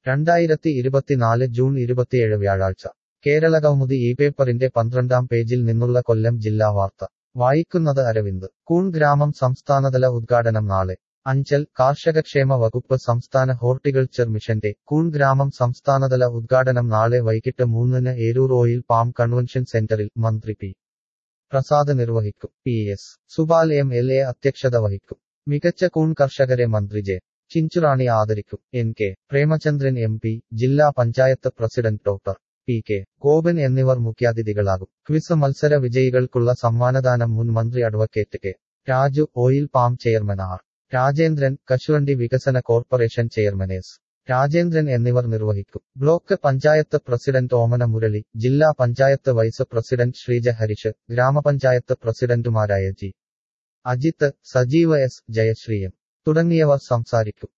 രണ്ടായിരത്തി ഇരുപത്തിനാല് ജൂൺ ഇരുപത്തിയേഴ് വ്യാഴാഴ്ച കേരളകൗമുദി ഈ പേപ്പറിന്റെ പന്ത്രണ്ടാം പേജിൽ നിന്നുള്ള കൊല്ലം ജില്ലാ വാർത്ത വായിക്കുന്നത് അരവിന്ദ് കൂൺ ഗ്രാമം സംസ്ഥാനതല ഉദ്ഘാടനം നാളെ അഞ്ചൽ കാർഷകക്ഷേമ വകുപ്പ് സംസ്ഥാന ഹോർട്ടിക്കൾച്ചർ മിഷന്റെ കൂൺ ഗ്രാമം സംസ്ഥാനതല ഉദ്ഘാടനം നാളെ വൈകിട്ട് മൂന്നിന് ഏരൂർ ഓയിൽ പാം കൺവെൻഷൻ സെന്ററിൽ മന്ത്രി പി പ്രസാദ് നിർവഹിക്കും P S Supal M L A അധ്യക്ഷത വഹിക്കും മികച്ച കൂൺ കർഷകരെ മന്ത്രി ജെ ചിഞ്ചുറാണി ആദരിക്കും N K Premachandran M P ജില്ലാ panchayat president doctor P K Gopan എന്നിവർ മുഖ്യാതിഥികളാകും ക്വിസ് മത്സര വിജയികൾക്കുള്ള സമ്മാനദാനം മുൻ മന്ത്രി advocate K Raju oil palm chairman R Rajendran കശുവണ്ടി വികസന കോർപ്പറേഷൻ ചെയർമാൻ എസ് രാജേന്ദ്രൻ എന്നിവർ നിർവഹിക്കും ബ്ലോക്ക് പഞ്ചായത്ത് പ്രസിഡന്റ് ഓമന മുരളി ജില്ലാ പഞ്ചായത്ത് വൈസ് പ്രസിഡന്റ് ശ്രീജ ഹരിഷ് ഗ്രാമപഞ്ചായത്ത് പ്രസിഡന്റുമാരായ ജി അജിത്ത് സജീവ എസ് ജയശ്രീ എം തുടങ്ങിയവർ സംസാരിക്കും